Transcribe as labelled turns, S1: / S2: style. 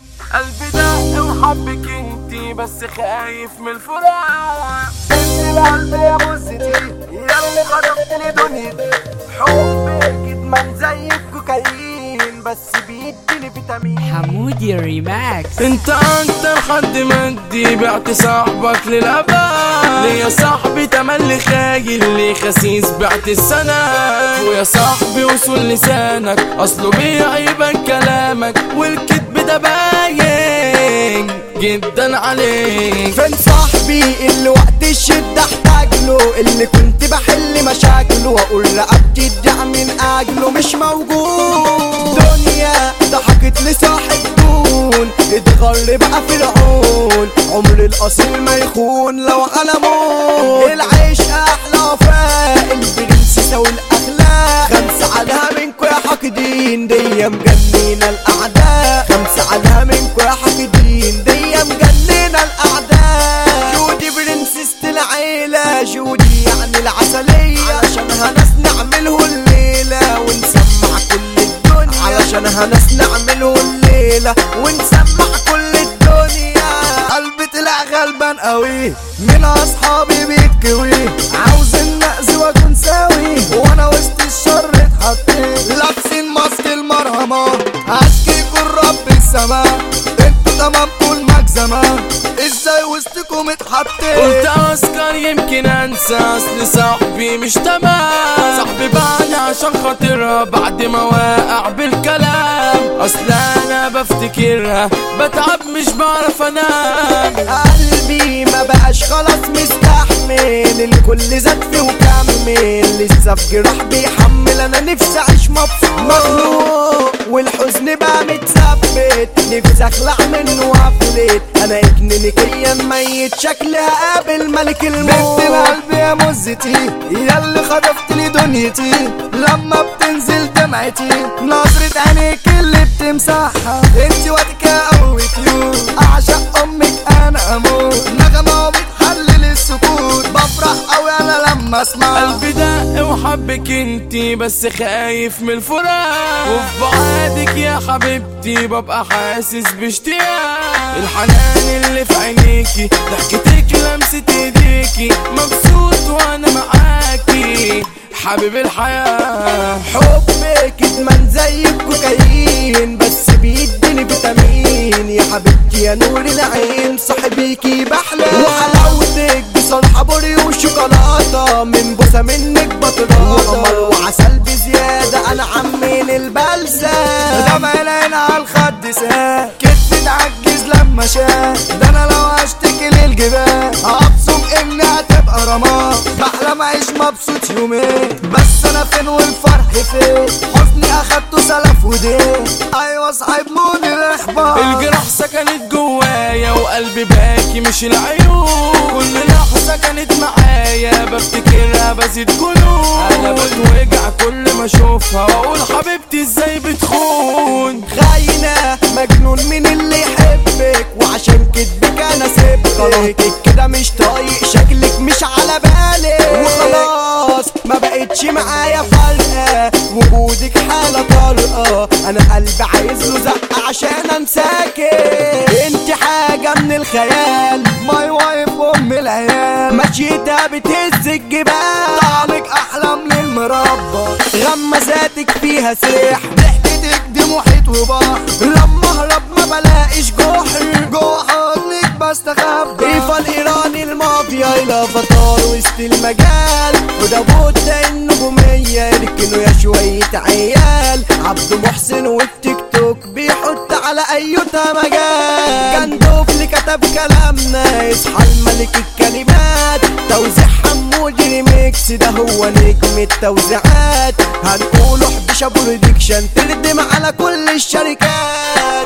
S1: قلبي دق وحبك انتي بس خايف من الفراق انتي القلب يا مزتي ياللي خطفتني دنيتي حبك ادمان زي الكوكايين بس بيديني فيتامين
S2: حمودي ريماكس
S1: انت اكتر حد مدي بعت صاحبك للابد ليا صاحبي تملي خايل لي خسيس بعت السنة ويا صاحبي وصول لسانك اصله بيعيبك كلامك والكذب ده باين جدا عليك
S3: فين صاحبي اللي وقت الشدة احتاج له اللي كنت بحل مشاكله واقول رقبتي تضيع من اجله مش موجود دنيا ضحكت لصاحب دون اتغر بقى في العون عمر الاصيل ما يخون لو على موت العيش احلى وفاء البرنسيسة والاخلاق خمسة عليها منكو يا حاقدين دي مجنينة الاعداء خمسة عليها منكو يا حاقدين دي مجنينة الاعداء جودي برنسيسة العيلة جودي يعني العسلية علشانها ناس نعمله الليلة ونسمع كل الدنيا علشانها ناس نعمله الليلة ونسمع كل الدنيا قلبي طلع غلبان قوي من اصحابي بيتكوي عاوز النقز واكون ساوي وانا وسط الشر اتحطيت لابسين ماسك المرهمة اشكيكوا رب السماء انتوا تمامكوا المجزمة ازاي وسطكم
S1: قلت
S3: اتحطيت
S1: اسكر يمكن انسى اصل صاحبي مش تمام صاحبي بعنا عشان خاطرها بعد ما واقع بالكلام اصل انا بفتكرها بتعب مش بعرف انام
S3: قلبي ما بقاش خلاص مستحمل الكل زاد فيه وكمل لسه في جراح بيحمل انا نفسي اعيش مبسوط مخلوق والحزن بقى متثبت نفسي اخلع منه وافلت انا اكلينيكيا ميت شكلي هقابل ملك الموت بنت القلب يا مزتي يا اللي خطفت لي دنيتي لما بتنزل دمعتي نظرة عينيك اللي بتمسحها انت وقتك قوي كيوت اعشق امك انا اموت نغمة وبتحلل السكوت بفرح قوي انا لما اسمع
S1: قلبي دق وحبك انتي بس خايف من الفراق وفي بعادك يا حبيبتي ببقى حاسس باشتياق الحنان اللي في عينيكي ضحكتك لمسة ايديكي مبسوط وانا معاكي حبيب الحياة
S3: حبك ادمان زي الكوكايين بس بيديني فيتامين يا حبيبتي يا نور العين صاحبيكي بحلى وحلاوتك بصلحة بوري وشوكولاتة من بوسة منك بطراطة قمر وعسل بزيادة انا عمين البلسة دمع العين على الخد ساه كتفي تعجز لما شاف ده انا لو اشتكي للجبال هبصم اني هتبقى رماد بحلم اعيش مبسوط يومين بس انا فين والفرح فين حزني اخدته سلف ودين ايوه صاحب مون الاحباط
S1: الجراح سكنت جوايا وقلبي باكي مش العيون كل لحظة كانت معايا بفتكرها بزيد جنون انا بتوجع كل ما اشوفها واقول حبيبتي ازاي بتخون
S3: خاينة مجنون من اللي يحبك وعشان كدبك انا سبتك طلعتك كده مش طايق شكلك مش على بالك وخلاص ما بقتش معايا فارقة وجودك حالة طارئة انا قلبي عايز له زقة عشان انساكي انت حاجة من الخيال ماي وايف ام العيال مشيتها بتهز الجبال طعمك احلى من المربى غمزاتك فيها سحر ضحكتك دي محيط وبحر لما اهرب ما بلاقيش جحر جوه حضنك بستخبى ايفا الايراني المافيا الى فطار وسط المجال وده بوتا النجومية يركنوا يا شوية عيال عبد محسن والتيك توك بيحط على ايوتا مجال كان دوفلي كتب كلامنا يصحى الملك الكلمات توزيع حمودي ريميكس ده هو نجم التوزيعات هنقوله حبشة برودكشن تردم على كل الشركات